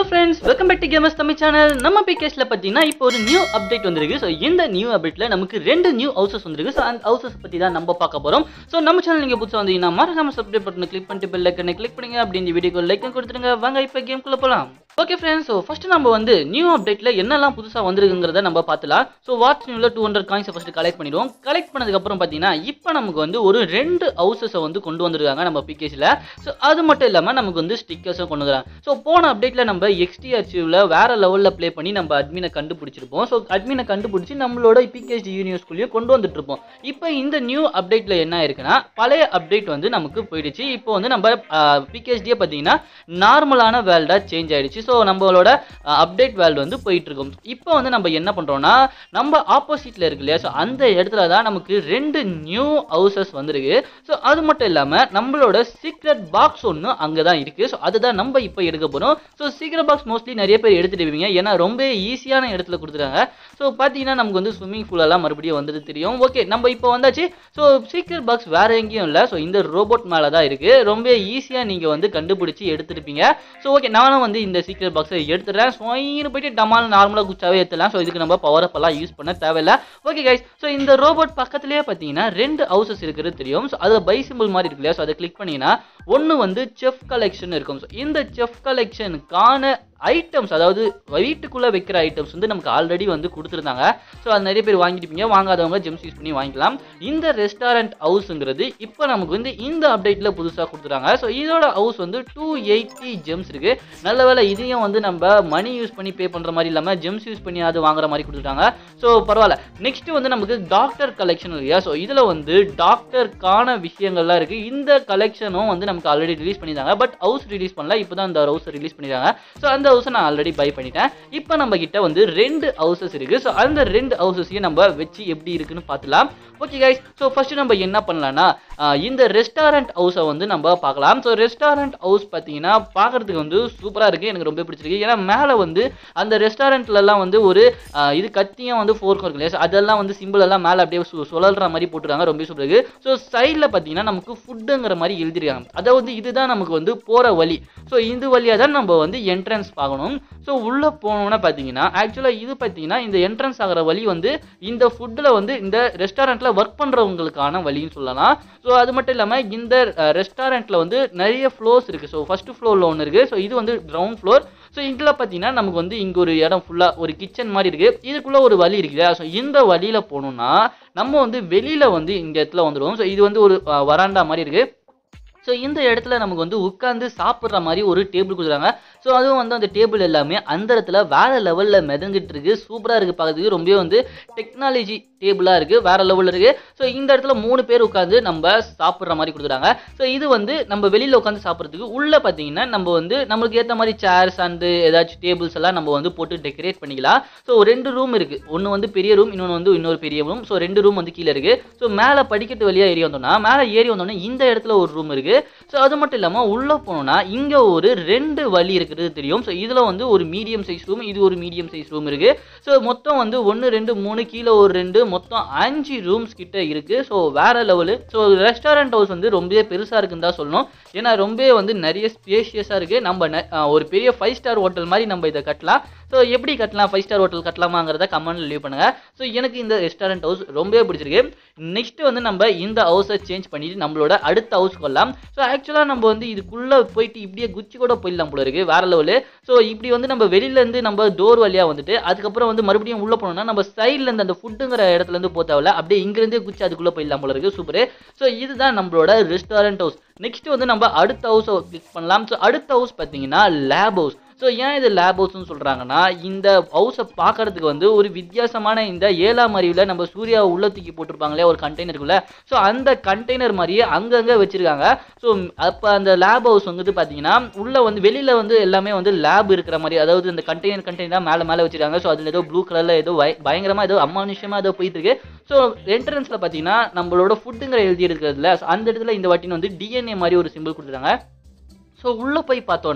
friends welcome back to gamers Tamil channel நம்ம பிகேஸ்ல பார்த்தீங்கன்னா இப்போ ஒரு நியூ அப்டேட் வந்திருக்கு ஸோ இந்த நியூ அப்டேட்ல நமக்கு ரெண்டு நியூ ஹவுசஸ் வந்திருக்கு ஸோ அந்த ஹவுசஸ் பற்றி தான் நம்ம பார்க்க போகிறோம் ஸோ நம்ம சேனல் நீங்கள் புதுசாக வந்தீங்கன்னா மறக்காம சப்ஸ்கிரைப் பட்டனை கிளிக் பண்ணிட்டு பெல் ஐக்கனை கிளிக் பண்ணுங்க அப்படி இந்த வீடியோக்கு லைக் கொடுத்துருங்க வாங்க இப்போ கேம்குள்ளே போகலாம் ஓகே ஃப்ரெண்ட்ஸ் ஸோ ஃபர்ஸ்ட் நம்ம வந்து நியூ அப்டேட்ல என்னெல்லாம் புதுசாக வந்திருக்குங்கிறத நம்ம பார்த்துலாம் ஸோ வாட்ச் நியூவில் டூ ஹண்ட்ரட் காயின்ஸை ஃபஸ்ட்டு கலெக்ட் பண்ணிடுவோம் கலெக்ட் பண்ணதுக்கப்புறம் பார்த்தீங்கன்னா இப்போ நமக்கு வந்து ஒரு ரெண்டு ஹவுசஸை வந்து கொண்டு வந்திருக்காங்க நம்ம பிகேஸில் ஸோ அது மட்டும் இல்லாமல் நமக்கு வந்து ஸ்டிக்கர்ஸும் கொண்டு வராங்க ஸோ போன அப்டேட்டில் நம்ம எக்ஸ்டி அச்சீவில் வேற லெவலில் ப்ளே பண்ணி நம்ம அட்மினை கண்டுபிடிச்சிருப்போம் ஸோ அட்மினை கண்டுபிடிச்சி நம்மளோட பிகேஎஸ்டி யூனிவர்ஸ்குள்ளேயே கொண்டு வந்துட்டு இருப்போம் இப்போ இந்த நியூ அப்டேட்டில் என்ன இருக்குன்னா பழைய அப்டேட் வந்து நமக்கு போயிடுச்சு இப்போ வந்து நம்ம பிகேஎஸ்டியே பார்த்தீங்கன்னா நார்மலான வேல்டாக சேஞ்ச் ஆயிடுச்சு ஸோ நம்மளோட அப்டேட் வேல்டு வந்து போயிட்டு இருக்கும் இப்போ வந்து நம்ம என்ன பண்ணுறோம்னா நம்ம ஆப்போசிட்டில் இருக்கு இல்லையா ஸோ அந்த இடத்துல தான் நமக்கு ரெண்டு நியூ ஹவுசஸ் வந்திருக்கு ஸோ அது மட்டும் இல்லாமல் நம்மளோட சீக்ரெட் பாக்ஸ் ஒன்று அங்கே தான் இருக்குது ஸோ அதுதான் நம்ம இப்போ எடுக்க போகிறோம் ஸோ சீக்ரெட் பாக்ஸ் மோஸ்ட்லி நிறைய பேர் எடுத்துடுவீங்க ஏன்னா ரொம்ப ஈஸியான இடத்துல கொடுத்துருக்காங்க ஸோ பார்த்தீங்கன்னா நமக்கு வந்து ஸ்விம்மிங் பூலெல்லாம் மறுபடியும் வந்துட்டு தெரியும் ஓகே நம்ம இப்போ வந்தாச்சு ஸோ சீக்ரெட் பாக்ஸ் வேற எங்கேயும் இல்லை ஸோ இந்த ரோபோட் மேலே தான் இருக்குது ரொம்ப ஈஸியாக நீங்கள் வந்து கண்டுபிடிச்சி எடுத்துருப்பீங்க ஸோ ஓகே நானும் வந்து இந்த சீக்ரெட் பாக்ஸை எடுத்துடுறேன் ஸ்வைன்னு போயிட்டு டமால் நார்மலாக குச்சாவே எடுத்துலாம் ஸோ இதுக்கு நம்ம பவர் அப் எல்லாம் யூஸ் பண்ண தேவையில்ல ஓகே கைஸ் ஸோ இந்த ரோபோட் பக்கத்துலேயே பார்த்தீங்கன்னா ரெண்டு ஹவுசஸ் இருக்கிறது தெரியும் ஸோ அதில் பை சிம்பிள் மாதிரி இருக்கு இல்லையா ஸோ அதை கிளிக் பண்ணீங்கன்னா ஒன்று வந்து செஃப் கலெக்ஷன் இருக்கும் ஸோ இந்த செஃப் கலெக்ஷனுக்கான ஐட்டம்ஸ் அதாவது வீட்டுக்குள்ளே வைக்கிற ஐட்டம்ஸ் வந்து நமக்கு ஆல்ரெடி வந்து கொடுத்துருந்தாங்க ஸோ அது நிறைய பேர் வாங்கிருப்பீங்க வாங்காதவங்க ஜெம்ஸ் யூஸ் பண்ணி வாங்கிக்கலாம் இந்த ரெஸ்டாரண்ட் ஹவுஸுங்கிறது இப்போ நமக்கு வந்து இந்த அப்டேட்டில் புதுசாக கொடுத்துருக்காங்க ஸோ இதோட ஹவுஸ் வந்து டூ எயிட்டி ஜெம்ஸ் இருக்கு நல்ல வேலை இதையும் வந்து நம்ம மணி யூஸ் பண்ணி பே பண்ணுற மாதிரி இல்லாமல் ஜெம்ஸ் யூஸ் பண்ணி அது வாங்குற மாதிரி கொடுத்துட்டாங்க ஸோ பரவாயில்ல நெக்ஸ்ட் வந்து நமக்கு டாக்டர் கலெக்ஷன் இல்லையா ஸோ இதில் வந்து டாக்டருக்கான விஷயங்கள்லாம் இருக்குது இந்த கலெக்ஷனும் வந்து நமக்கு ஆல்ரெடி ரிலீஸ் பண்ணியிருந்தாங்க பட் ஹவுஸ் ரிலீஸ் பண்ணல இப்போ தான் இந்த ஹவுஸ் ரிலீஸ் பண்ணியிருக்காங்க ஸோ அந்த ஹவுஸை நான் ஆல்ரெடி பை பண்ணிட்டேன் இப்போ நம்ம கிட்ட வந்து ரெண்டு ஹவுசஸ் இருக்குது ஸோ அந்த ரெண்டு ஹவுசஸையும் நம்ம வச்சு எப்படி இருக்குன்னு பார்த்துலாம் ஓகே கைஸ் ஸோ ஃபர்ஸ்ட் நம்ம என்ன பண்ணலாம்னா ஆஹ் இந்த ரெஸ்டாரண்ட் ஹவுஸை வந்து நம்ம பார்க்கலாம் ஸோ ரெஸ்டாரண்ட் ஹவுஸ் பார்த்தீங்கன்னா பார்க்கறதுக்கு வந்து சூப்பராக இருக்குது எனக்கு ரொம்ப பிடிச்சிருக்கு ஏன்னா மேலே வந்து அந்த ரெஸ்டாரண்ட்லலாம் வந்து ஒரு ஆஹ் இது கத்தியும் வந்து ஃபோர்க்கும் இருக்கு இல்லையா So அதெல்லாம் வந்து சிம்பிள் எல்லாம் மேலே அப்படியே சு- சுழல்ற மாதிரி போட்டுருக்காங்க ரொம்ப சூப்பர் இருக்கு ஸோ சைடில் பார்த்தீங்கன்னா நமக்கு ஃபுட்டுங்கிற மாதிரி எழுதிருக்காங்க அதாவது இதுதான் நமக்கு வந்து போகிற வழி ஸோ இந்த வழியாக தான் நம்ம வந்து என்ட்ரன்ஸ் பார்க்கணும் ஸோ உள்ளே போனோம்னா பார்த்தீங்கன்னா ஆக்சுவலாக இது பார்த்தீங்கன்னா இந்த என்ட்ரன்ஸ் ஆகிற வழி வந்து இந்த ஃபுட்டில் வந்து இந்த ரெஸ்டாரண்ட்டில் ஒர்க் பண்ணுறவங்களுக்கான வழின்னு சொல்லலாம் ஸோ அது மட்டும் இல்லாமல் இந்த ரெஸ்டாரண்ட்டில் வந்து நிறைய ஃப்ளோர்ஸ் இருக்குது ஸோ ஃபஸ்ட்டு ஃப்ளோரில் ஒன்று இருக்குது ஸோ இது வந்து கிரவுண்ட் ஃப்ளோர் ஸோ இதில் பார்த்தீங்கன்னா நமக்கு வந்து இங்கே ஒரு இடம் ஃபுல்லாக ஒரு கிச்சன் மாதிரி இருக்குது இதுக்குள்ளே ஒரு வழி இருக்குது ஸோ இந்த வழியில் போகணுன்னா நம்ம வந்து வெளியில் வந்து இந்த இடத்துல வந்துடுவோம் ஸோ இது வந்து ஒரு அஹ், வராண்டா மாதிரி இருக்குது ஸோ இந்த இடத்துல நமக்கு வந்து உட்காந்து சாப்பிட்ற மாதிரி ஒரு டேபிள் கொடுக்குறாங்க ஸோ அதுவும் வந்து அந்த டேபிள் எல்லாமே அந்த இடத்துல வேற லெவலில் மிதங்கிட்டு இருக்கு சூப்பராக இருக்குது பார்க்கறதுக்கு ரொம்பவே வந்து டெக்னாலஜி டேபிளாக இருக்குது வேற லெவலில் இருக்குது ஸோ இந்த இடத்துல மூணு பேர் உட்காந்து நம்ம சாப்பிட்ற மாதிரி கொடுக்குறாங்க ஸோ இது வந்து நம்ம வெளியில் உட்காந்து சாப்பிட்றதுக்கு உள்ளே பார்த்தீங்கன்னா நம்ம வந்து நம்மளுக்கு ஏற்ற மாதிரி சேர்ஸ் அண்டு ஏதாச்சும் டேபிள்ஸ் எல்லாம் நம்ம வந்து போட்டு டெக்கரேட் பண்ணிக்கலாம் ஸோ ரெண்டு ரூம் இருக்குது ஒன்று வந்து பெரிய ரூம் இன்னொன்று வந்து இன்னொரு பெரிய ரூம் ஸோ ரெண்டு ரூம் வந்து கீழே இருக்குது ஸோ மேலே படிக்கட்டு வழியாக ஏறி வந்தோம்னா மேலே ஏறி வந்தோம்னா இந்த இடத்துல ஒரு ரூம் இருக்குது ஸோ அது மட்டும் இல்லாமல் உள்ளே போனோம்னா இங்கே ஒரு ரெண்டு வழி இருக்கிறது தெரியும் ஸோ இதில் வந்து ஒரு மீடியம் சைஸ் ரூம் இது ஒரு மீடியம் சைஸ் ரூம் இருக்குது ஸோ மொத்தம் வந்து ஒன்று ரெண்டு மூணு கீழே ஒரு ரெண்டு மொத்தம் அஞ்சு ரூம்ஸ் கிட்ட இருக்குது ஸோ வேற லெவலு ஸோ ரெஸ்டாரண்ட் ஹவுஸ் வந்து ரொம்பவே பெருசாக இருக்குன்னு தான் சொல்லணும் ஏன்னா ரொம்பவே வந்து நிறைய ஸ்பேஷியஸாக இருக்குது நம்ம நெ- ஆஹ் ஒரு பெரிய ஃபைவ் ஸ்டார் ஹோட்டல் மாதிரி நம்ம இதை கட்டலாம் ஸோ எப்படி கட்டலாம் ஃபைவ் ஸ்டார் ஹோட்டல் கட்டலாமாங்கிறத கமெண்ட்ல லீவ் பண்ணுங்கள் ஸோ எனக்கு இந்த ரெஸ்டாரண்ட் ஹவுஸ் ரொம்பவே பிடிச்சிருக்கு நெக்ஸ்ட் வந்து நம்ம இந்த ஹவுஸை சேஞ்ச் பண்ணிட்டு நம்மளோட அடுத்த ஹவுஸ் கொள்ளலாம் ஸோ ஆக்சுவலாக நம்ம வந்து இதுக்குள்ளே போயிட்டு இப்படியே குச்சி கூட போயிடலாம் போல இருக்கு வேற லெவலு ஸோ இப்படி வந்து நம்ம வெளியிலேருந்து நம்ம டோர் வழியாக வந்துட்டு அதுக்கப்புறம் வந்து மறுபடியும் உள்ளே போனோம்னா நம்ம சைடில் இருந்து அந்த ஃபுட்டுங்கிற இடத்துல இருந்து போத்தாவில்ல அப்படியே இங்கிருந்தே குச்சி அதுக்குள்ளே போயிடலாம் போல இருக்கு சூப்பர் ஸோ இதுதான் நம்மளோட ரெஸ்டாரண்ட் ஹவுஸ் நெக்ஸ்ட் வந்து நம்ம அடுத்த ஹவுஸை கிளிக் பண்ணலாம் ஸோ அடுத்த ஹவுஸ் பார்த்தீங்கன்னா லேப் ஹவுஸ் ஸோ ஏன் இது லேப் ஹவுஸ்னு சொல்கிறாங்கன்னா இந்த ஹவுஸை பார்க்கறதுக்கு வந்து ஒரு வித்தியாசமான இந்த ஏழாம் அறிவில் நம்ம சூர்யா உள்ள தூக்கி போட்டிருப்பாங்களே ஒரு கண்டெய்னருக்குள்ள ஸோ அந்த கண்டெய்னர் மாதிரியே அங்கங்கே வச்சிருக்காங்க ஸோ அப்போ அந்த லேப் ஹவுஸ் வந்துட்டு பார்த்தீங்கன்னா உள்ள வந்து வெளியில் வந்து எல்லாமே வந்து லேப் இருக்கிற மாதிரி அதாவது இந்த கண்டெய்னர் கண்டெய்னர் மேலே மேலே வச்சிருக்காங்க ஸோ அதில் ஏதோ ப்ளூ கலரில் ஏதோ பய- பயங்கரமா ஏதோ அமானுஷமாக ஏதோ போயிட்டு இருக்கு ஸோ என்ட்ரன்ஸில் பார்த்தீங்கன்னா நம்மளோட ஃபுட்டுங்கிற எழுதி இருக்கிறதுல so அந்த இடத்துல இந்த வாட்டின்னு வந்து டிஎன்ஏ மாதிரி ஒரு சிம்பிள் கொடுத்துருக்காங்க ஸோ உள்ளே போய் பார்த்தோன்னா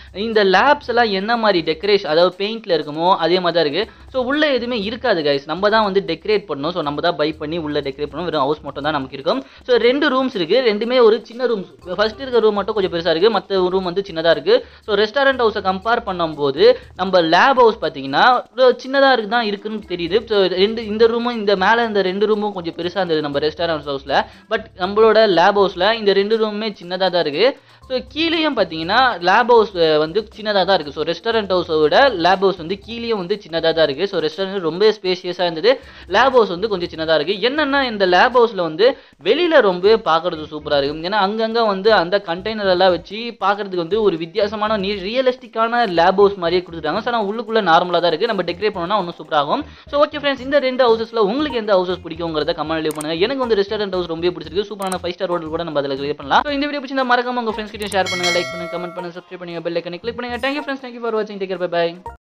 இந்த லேப்ஸ் எல்லாம் என்ன மாதிரி டெக்கரேஷன் அதாவது பெயிண்ட்ல இருக்குமோ அதே மாதிரி தான் இருக்கு ஸோ உள்ள எதுவுமே இருக்காது கைஸ் நம்ம தான் வந்து டெக்கரேட் பண்ணணும் ஸோ நம்ம தான் பை பண்ணி உள்ள டெக்கரேட் பண்ணணும் வெறும் ஹவுஸ் மட்டும் தான் நமக்கு இருக்கும் ஸோ ரெண்டு ரூம்ஸ் இருக்கு ரெண்டுமே ஒரு சின்ன ரூம்ஸ் ஃபர்ஸ்ட் இருக்க ரூம் மட்டும் கொஞ்சம் பெருசா இருக்கு மற்ற ரூம் வந்து சின்னதா இருக்கு ஸோ ரெஸ்டாரண்ட் ஹவுஸை கம்பேர் பண்ணும்போது நம்ம லேப் ஹவுஸ் பார்த்தீங்கன்னா சின்னதாக இருக்கு தான் இருக்குன்னு தெரியுது ஸோ ரெண்டு இந்த ரூமும் இந்த மேலே இந்த ரெண்டு ரூமும் கொஞ்சம் பெருசாக இருந்தது நம்ம ரெஸ்டாரண்ட் ஹவுஸில் பட் நம்மளோட லேப் ஹவுஸில் இந்த ரெண்டு ரூமுமே சின்னதாக தான் இருக்குது ஸோ கீழேயும் பார்த்தீங்கன்னா லேப் ஹவுஸ் வந்து சின்னதாக தான் இருக்குது ஸோ ரெஸ்டாரண்ட் ஹவுஸோட லேப் ஹவுஸ் வந்து கீழேயும் வந்து சின்னதாக தான் இருக்குது ஸோ ரெஸ்டாரண்ட் ரொம்ப ஸ்பேஷியஸாக இருந்தது லேப் ஹவுஸ் வந்து கொஞ்சம் சின்னதாக இருக்குது என்னென்னா இந்த லேப் ஹவுஸில் வந்து வெளியில் ரொம்ப பார்க்குறது சூப்பராக இருக்கும் ஏன்னா அங்கங்கே வந்து அந்த கண்டெய்னர் எல்லாம் வச்சு பார்க்குறதுக்கு வந்து ஒரு வித்தியாசமான நீ ரியலிஸ்டிக்கான லேப் ஹவுஸ் மாதிரியே கொடுத்துட்டாங்க ஸோ ஆனால் உள்ளுக்குள்ளே நார்மலாக தான் இருக்குது நம்ம டெக்கரேட் பண்ணோம்னா இன்னும் சூப்பராகும் ஸோ ஓகே ஃப்ரெண்ட்ஸ் இந்த ரெண்டு ஹவுசஸில் உங்களுக்கு எந்த ஹவுசஸ் பிடிக்குங்கிறத கமெண்ட் லீவ் பண்ணுங்க எனக்கு வந்து ரெஸ்டாரண்ட் ஹவுஸ் ரொம்ப பிடிச்சிருக்கு சூப்பரான ஃபைவ் ஸ்டார் ஹோட்டல் கூட நம்ம அதில் கிளியர் பண்ணலாம் ஸோ இந்த வீடியோ பிடிச்சிருந்தா மறக்காம உங்கள் ஃப்ரெண்ட்ஸ் கிட்ட ஷேர் பண்ணுங்க லைக் பண்ணுங்க கமெண்ட் பண்ணுங்க சப்ஸ்கிரைப் பண்ணுங்க பெல் ஐக்கனை கிளிக் பண்ணுங்க தேங்க்யூ ஃப்ரெண்ட்ஸ் தேங்க்யூ ஃபார் வாட்சிங் டேக் பை பை